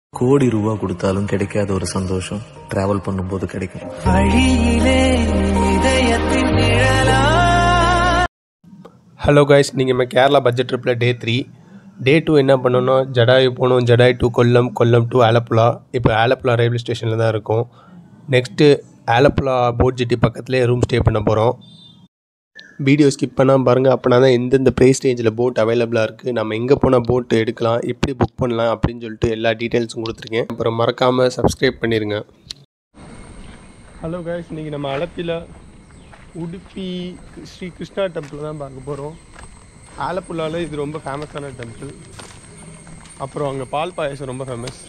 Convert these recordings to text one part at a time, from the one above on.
கோடி ரூபா கொடுத்தாலும் கிடைக்காத ஒரு சந்தோஷம் டிராவல் பண்ணும்போது கிடைக்கும் வழியிலே இதயத்தின் நிழலா ஹலோ கைஸ் நீங்கள் நம்ம கேரளா பட்ஜெட் ட்ரிப்பில் டே த்ரீ டே டூ என்ன பண்ணணும் ஜடாயு போகணும் ஜடாய் டு கொல்லம் கொல்லம் டு ஆலப்புழா இப்போ ஆலப்புழா ரயில்வே ஸ்டேஷனில் தான் இருக்கும் நெக்ஸ்ட்டு ஆலப்புழா போட் ஜெட்டி பக்கத்துலேயே ரூம் ஸ்டே பண்ண போகிறோம் வீடியோ ஸ்கிப் பண்ணாமல் பாருங்கள் அப்படின்னா தான் எந்தெந்த ப்ரைஸ் ரேஞ்சில் போட் அவைலபிளாக இருக்குது நம்ம எங்கே போனால் போட் எடுக்கலாம் எப்படி புக் பண்ணலாம் அப்படின்னு சொல்லிட்டு எல்லா டீட்டெயில்ஸும் கொடுத்துருக்கேன் அப்புறம் மறக்காமல் சப்ஸ்கிரைப் பண்ணிடுங்க ஹலோ கைஸ் இன்றைக்கி நம்ம அலப்பியில் உடுப்பி ஸ்ரீ கிருஷ்ணா டெம்பிள் தான் பார்க்க போகிறோம் ஆலப்புழாவில் இது ரொம்ப ஃபேமஸான டெம்பிள் அப்புறம் அங்கே பால் பாயசம் ரொம்ப ஃபேமஸ்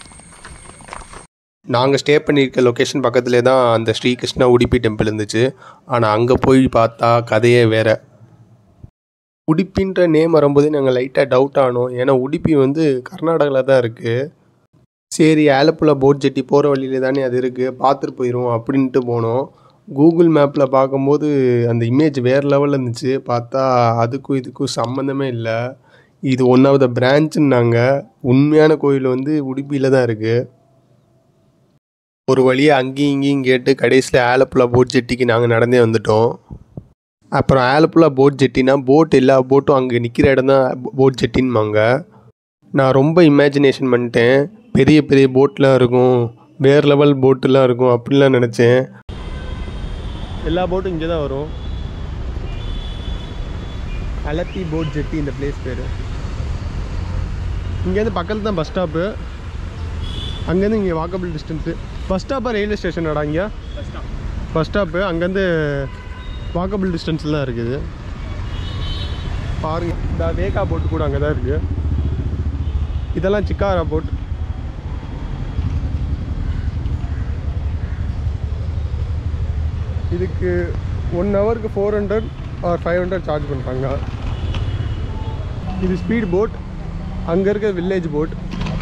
நாங்கள் ஸ்டே பண்ணியிருக்க லொக்கேஷன் பக்கத்துலேயே தான் அந்த ஸ்ரீ கிருஷ்ணா உடுப்பி டெம்பிள் இருந்துச்சு ஆனால் அங்கே போய் பார்த்தா கதையே வேறு உடுப்பின்ற நேம் வரும்போதே நாங்கள் லைட்டாக டவுட் ஆனோம் ஏன்னா உடுப்பி வந்து கர்நாடகாவில் தான் இருக்குது சரி ஆலப்புழா போட் ஜெட்டி போகிற வழியில தானே அது இருக்குது பார்த்துட்டு போயிடுவோம் அப்படின்ட்டு போனோம் கூகுள் மேப்பில் பார்க்கும்போது அந்த இமேஜ் வேறு லெவலில் இருந்துச்சு பார்த்தா அதுக்கும் இதுக்கும் சம்மந்தமே இல்லை இது ஒன் ஆஃப் த பிரான்ச்சுன்னாங்க உண்மையான கோயில் வந்து உடுப்பியில் தான் இருக்குது ஒரு வழியாக அங்கேயும் இங்கேயும் கேட்டு கடைசியில் ஆலப்புழா போட் ஜெட்டிக்கு நாங்கள் நடந்தே வந்துட்டோம் அப்புறம் ஆலப்புழா போட் ஜெட்டினா போட் எல்லா போட்டும் அங்கே நிற்கிற இடம் தான் போட் ஜெட்டின்பாங்க நான் ரொம்ப இமேஜினேஷன் பண்ணிட்டேன் பெரிய பெரிய போட்லாம் இருக்கும் வேறு லெவல் போட்டுலாம் இருக்கும் அப்படிலாம் நினச்சேன் எல்லா போட்டும் இங்கே தான் வரும் அலப்பி போட் ஜெட்டி இந்த பிளேஸ் பேர் இங்கேருந்து பக்கத்தில் தான் பஸ் ஸ்டாப்பு அங்கேருந்து இங்கே வாக்கபிள் டிஸ்டன்ஸு பஸ் ஸ்டாப்பா ரயில்வே ஸ்டேஷனடா இங்கே பஸ் ஸ்டாப்பு அங்கேருந்து வாக்கபிள் டிஸ்டன்ஸில் தான் இருக்குது பாருங்க இந்த வேகா போட்டு கூட அங்கே தான் இருக்குது இதெல்லாம் சிக்காரா போட் இதுக்கு ஒன் ஹவருக்கு four hundred or five hundred charge பண்ணுறாங்க இது ஸ்பீட் போட் அங்கே இருக்க வில்லேஜ் போட்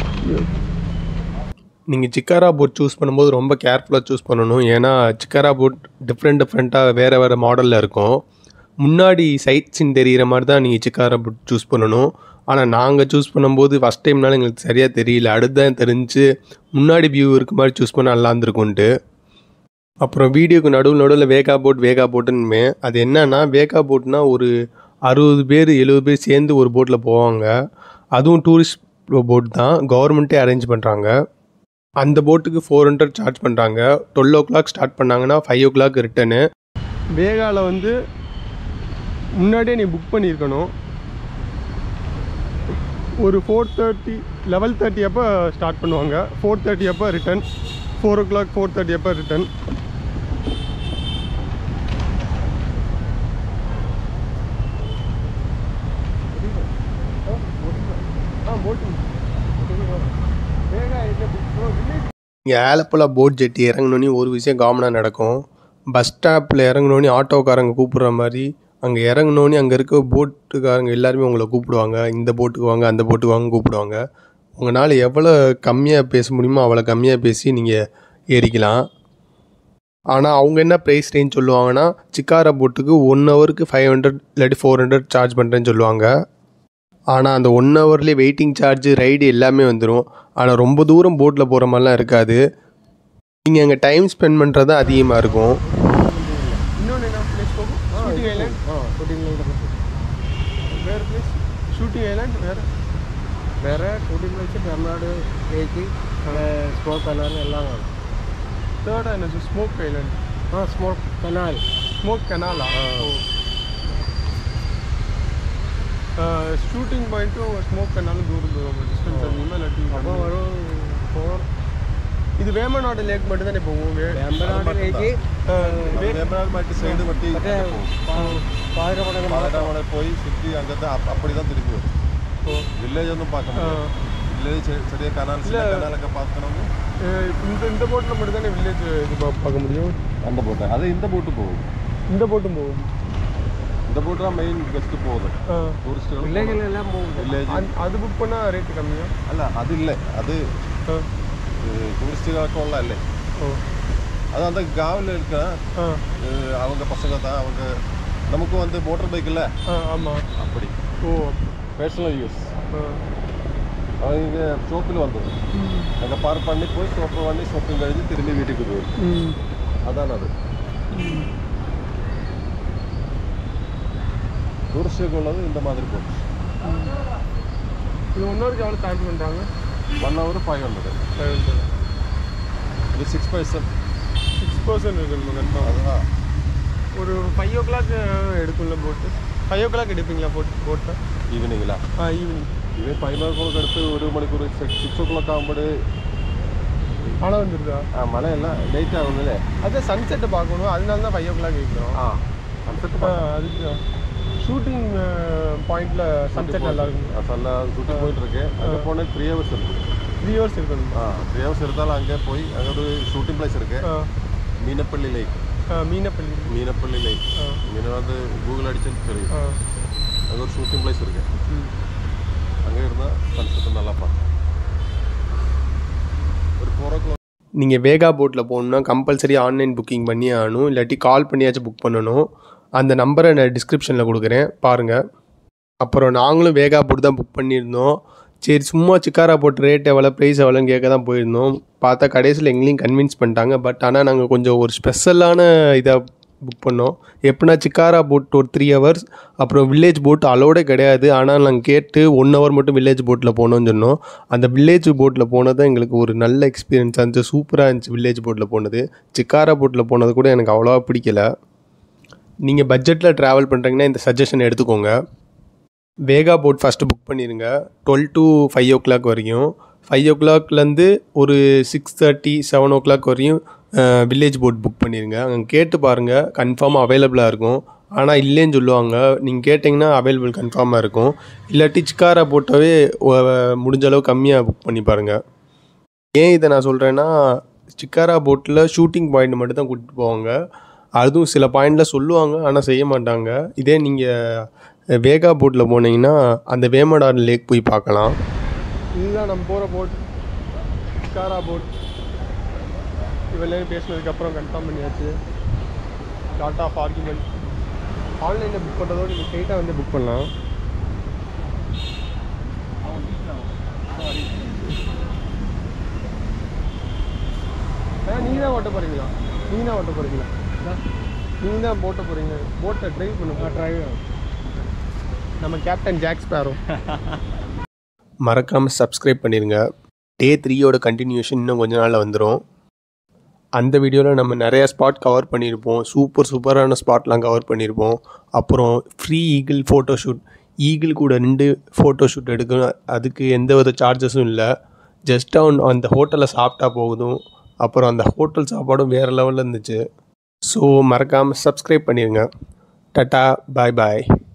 நீங்கள் சிக்காரா போட் சூஸ் பண்ணும்போது ரொம்ப கேர்ஃபுல்லாக சூஸ் பண்ணணும் ஏன்னா சிக்காரா போட் டிஃப்ரெண்ட் டிஃப்ரெண்ட்டாக வேறு வேறு மாடலில் இருக்கும் முன்னாடி சைட் சீன் தெரிகிற மாதிரி தான் நீங்கள் சிக்காரா போட் சூஸ் பண்ணணும் ஆனால் நாங்கள் சூஸ் பண்ணும்போது ஃபஸ்ட் டைம்னால எங்களுக்கு சரியாக தெரியல அடுத்து தான் தெரிஞ்சு முன்னாடி வியூ இருக்க மாதிரி சூஸ் பண்ண நல்லா இருந்திருக்கும்ன்ட்டு அப்புறம் வீடியோக்கு நடுவில் நடுவில் வேகா போட் வேகா போட்டுன்னு அது என்னன்னா வேகா போட்னா ஒரு அறுபது பேர் எழுபது பேர் சேர்ந்து ஒரு போட்டில் போவாங்க அதுவும் டூரிஸ்ட் போட் தான் கவர்மெண்ட்டே அரேஞ்ச் பண்ணுறாங்க அந்த போட்டுக்கு ஃபோர் ஹண்ட்ரட் சார்ஜ் பண்ணுறாங்க டுவெல் ஓ கிளாக் ஸ்டார்ட் பண்ணாங்கன்னா ஃபைவ் ஓ கிளாக் ரிட்டனு வேகாவில் வந்து முன்னாடியே நீ புக் பண்ணியிருக்கணும் ஒரு ஃபோர் தேர்ட்டி லெவல் தேர்ட்டி அப்போ ஸ்டார்ட் பண்ணுவாங்க ஃபோர் தேர்ட்டி அப்போ return four o'clock four thirty அப்போ ரிட்டன் இங்கே ஆலப்புழா போட் ஜெட்டி இறங்கினோன்னே ஒரு விஷயம் காமனாக நடக்கும் பஸ் ஸ்டாப்பில் இறங்கினோன்னே ஆட்டோக்காரங்க கூப்பிட்ற மாதிரி அங்கே இறங்கினோன்னே அங்கே இருக்க போட்டுக்காரங்க எல்லாருமே உங்களை கூப்பிடுவாங்க இந்த போட்டுக்கு வாங்க அந்த போட்டுக்கு வாங்க கூப்பிடுவாங்க உங்களால் எவ்வளோ கம்மியாக பேச முடியுமோ அவ்வளோ கம்மியாக பேசி நீங்கள் ஏறிக்கலாம் ஆனால் அவங்க என்ன ப்ரைஸ் ரேஞ்ச் சொல்லுவாங்கன்னா சிக்காரா போட்டுக்கு ஒன் ஹவருக்கு ஃபைவ் ஹண்ட்ரட் இல்லாட்டி ஃபோர் ஹண்ட்ரட் சார்ஜ் பண்ணுறேன்னு சொல்லுவாங்க ஆனால் அந்த ஒன் ஹவர்லேயே வெயிட்டிங் சார்ஜ் ரைடு எல்லாமே வந்துடும் ஆனால் ரொம்ப தூரம் போட்டில் போகிற மாதிரிலாம் இருக்காது நீங்கள் அங்கே டைம் ஸ்பெண்ட் பண்ணுறது தான் அதிகமாக இருக்கும் இன்னொன்று என்ன பிளேஸ் போகும் ஷூட்டிங் ஐலாண்ட் ಶೂಟಿಂಗ್ வேறு பிளேஸ் ஷூட்டிங் ஐலாண்ட் வேறு ಬೇರೆ ಶೂಟಿಂಗ್ ಪ್ಲೇಸ್ ಕರ್ನಾಡು ಲೇಕಿ ಸ್ಮೋಕ್ ಕನಾಲ್ ಎಲ್ಲ தேர்டாக என்ன ஸ்மோக் ஐலாண்ட் ಹಾಂ ಸ್ಮೋಕ್ ಕನಾಲ್ ஸ்மோக் கனாலா ஷூட்டிங் பாயிண்ட்டும் ஸ்மோக் கனாலும் தூரம் தூரம் டிஸ்டன்ஸ் அதிகமாக இல்லாட்டி അപ്പോൾ ഒരു ഫോർ இது வேமநாடு லேக் மட்டும் தானே போகும் வே- വേമ്പനാട് ലേക്ക് ஆ, வே- வேம்பநாடு மாட்டி சைடு வட்டி മറ്റേ പാതിരപ്പടങ്ങ பாலக்காமலை போய் சுற்றி அங்கே தான் அப் அப்படி தான் திருப்பி வரும் ஓ. வில்லேஜ் ஒன்றும் பார்க்க ஆ. முடியாது வில்லேஜ் சரியாக கனால் சின்ன இல்ல. கனாலൊക്കെ பார்க்கணும்னு அஹ் இந்த இந்த போட்டில் மட்டும் தானே வில்லேஜ் இது பா- பார்க்க முடியும் அந்த போட்டு அது இந்த போட்டு போகும் இந்த போட்டும் போகும் இந்த போட்டு தான் மெயின் கெஸ்ட் போகுது ஆ. டூரிஸ்റ്റുகள் വില്ലേജിലെല്ലാം പോകും வில்லேஜ் அது- அது புக் பண்ணால் ரேட்டு கம்மியா അല്ല അതില്ല അത് ஆ டூரிஸ்டுகளுக்கு உள்ள அல்ல ஓ அது அந்த காவில் இருக்கிற ஆ அஹ், அவங்க பசங்க தான் அவங்க நமக்கு வந்து மோட்டர் பைக் இல்லை ஆ ஆமாம் அப்படி ஓ பர்சனல் யூஸ் ஆ அவன் இங்கே ஷோப்பில் வந்தது அங்கே பார்க் பண்ணி போய் ஷோப்பு பண்ணி ஷாப்பிங் கழிஞ்சு திரும்பி வீட்டுக்கு போயிடும் ம் அதான் அது டூரிஸ்டுக்கு உள்ளது இந்த மாதிரி போட்டு இது இன்னொருக்கு எவ்வளோ சார்ஜ் பண்ணுறாங்க ஒன் ஹவர் ஃபைவ் ஹண்ட்ரட் இது சிக்ஸ் பர்சன்ட் சிக்ஸ் பர்சன்ட் இருக்கு கன்ஃபார்ம் அதுதான் ஒரு ஃபைவ் ஓ கிளாக் எடுக்கும்ல போட்டு ஃபைவ் ஓ கிளாக் எடுப்பீங்களா போட் போட்டை ഈവനിങ്ങിലാ ஆ ஈவினிங் ഇവൻ പൈനാക്കോളൊക്കെ എടുത്ത് ഒരു മണിക്കൂർ സിക്സ് ഓ ക്ലോക്ക് ആകുമ്പോൾ மழை வந்துருதா ആ മഴയല്ല ലേറ്റ് ആകുന്നല്ലേ அதான் சன்செட்டை பார்க்கணும் அதனால தான் ஃபைவ் ஓ கிளாக் வைக்கிறோம் ആ സൺസെറ്റ് ஆ அதுக்கு ஷூட்டிங் பாயிண்ட்ல சன்செட் நல்லா இருக்கும் നല്ല ഷൂട്ടിംഗ് പോയിട്ട് ഇருக்கு அங்கே போனால் த்ரீ ஹவர்ஸ் இருக்கு த்ரீ ஹவர்ஸ் இருக்கணும் ஆ த்ரீ ஹவர்ஸ் இருந்தாலும் அங்கே போய் அங்கே ஒரு ஷூட்டிங் பிளேஸ் இருக்கு ஆ, மீனப்பள்ளி லேக் ஆ, மீனப்பள்ளி மீனப்பள்ளி லேக் ஆ. இங்கே வந்து கூகுள் அடிச்சு தெரியும் ஆ அங்கே ஒரு ஷூட்டிங் பிளேஸ் இருக்கு ம். அங்கே இருந்தால் சன்செட் நல்லா பார்க்கலாம் ஒரு ஃபோர் ஓ கிளாக் நீங்கள் வேகா போட்டில் போகணுன்னா கம்பல்சரி ஆன்லைன் புக்கிங் பண்ணி ஆகணும் இல்லாட்டி கால் பண்ணியாச்சும் புக் பண்ணணும் அந்த நம்பரை நான் டிஸ்கிரிப்ஷனில் கொடுக்குறேன் பாருங்கள் அப்புறம் நாங்களும் வேகா போட் தான் புக் பண்ணியிருந்தோம் சரி சும்மா சிக்காரா போட் ரேட் எவ்வளோ ப்ரைஸ் எவ்வளோன்னு கேட்க தான் போயிருந்தோம் பார்த்தா கடைசியில் எங்களையும் கன்வின்ஸ் பண்ணிட்டாங்க பட் ஆனால் நாங்கள் கொஞ்சம் ஒரு ஸ்பெஷலான இதை புக் பண்ணோம் எப்படின்னா சிக்காரா போட் ஒரு த்ரீ ஹவர்ஸ் அப்புறம் வில்லேஜ் போட் அலோடே கிடையாது ஆனால் நாங்கள் கேட்டு ஒன் ஹவர் மட்டும் வில்லேஜ் போட்டில் போகணும்னு சொன்னோம் அந்த வில்லேஜ் போட்டில் போனது எங்களுக்கு ஒரு நல்ல எக்ஸ்பீரியன்ஸ் இருந்துச்சு சூப்பராக இருந்துச்சு வில்லேஜ் போட்டில் போனது சிக்காரா போட்டில் போனது கூட எனக்கு அவ்வளோவா பிடிக்கல நீங்கள் பட்ஜெட்டில் ட்ராவல் பண்ணுறீங்கன்னா இந்த சஜஷன் எடுத்துக்கோங்க வேகா போட் ஃபஸ்ட்டு புக் பண்ணிடுங்க twelve to five o'clock வரைக்கும் ஃபைவ் ஓ கிளாக்லேருந்து ஒரு six thirty seven o'clock வரையும் வில்லேஜ் போட் புக் பண்ணிடுங்க அங்கே கேட்டு பாருங்கள் கன்ஃபார்மாக அவைலபிளாக இருக்கும் ஆனால் இல்லைன்னு சொல்லுவாங்க நீங்கள் கேட்டிங்கன்னா அவைலபிள் கன்ஃபார்மாக இருக்கும் இல்லாட்டி சிக்காரா போட்டாவே ஒ- முடிஞ்ச அளவு கம்மியாக புக் பண்ணி பாருங்கள் ஏன் இதை நான் சொல்கிறேன்னா சிக்காரா போட்டில் ஷூட்டிங் பாயிண்ட் மட்டும் தான் கூட்டிட்டு போவாங்க அதுவும் சில பாயிண்டில் சொல்லுவாங்க ஆனால் செய்ய மாட்டாங்க இதே நீங்கள் வேகா போட்டில் போனீங்கன்னா அந்த வேமடார் லேக் போய் பார்க்கலாம் இதுதான் நம்ம போகிற போட் சிக்காரா போட் இவெல்லாம் பேசினதுக்கப்புறம் கன்ஃபார்ம் பண்ணியாச்சு டாட் ஆஃப் ஆர்குமெண்ட் ஆன்லைனில் புக் பண்ணுறதோட நீங்கள் ஸ்ட்ரெயிட்டாக வந்து புக் பண்ணலாம் நீ தான் ஓட்ட போகிறீங்களா நீ தான் ஓட்ட போகிறீங்களா நீ தான் போட்ட போகிறீங்க போட்டை ட்ரைவ் பண்ணுங்க ட்ரைவ் நம்ம கேப்டன் ஜாக் ஸ்பேரோ மறக்காமல் சப்ஸ்கிரைப் பண்ணிடுங்க டே த்ரீயோட கண்டினியூஷன் இன்னும் கொஞ்ச நாளில் வந்துடும் அந்த வீடியோவில் நம்ம நிறையா ஸ்பாட் கவர் பண்ணியிருப்போம் சூப்பர் சூப்பரான ஸ்பாட்லாம் கவர் பண்ணியிருப்போம் அப்புறம் ஃப்ரீ ஈகிள் ஃபோட்டோஷூட் ஈகிள் கூட நின்று ஃபோட்டோஷூட் எடுக்கணும் அதுக்கு எந்த வித சார்ஜஸும் இல்லை ஜஸ்ட் அவன் அந்த ஹோட்டலில் சாப்பிட்டா போகுதும் அப்புறம் அந்த ஹோட்டல் சாப்பாடும் வேறு லெவலில் இருந்துச்சு ஸோ மறக்காமல் சப்ஸ்கிரைப் பண்ணிடுங்க டட்டா பாய் பாய்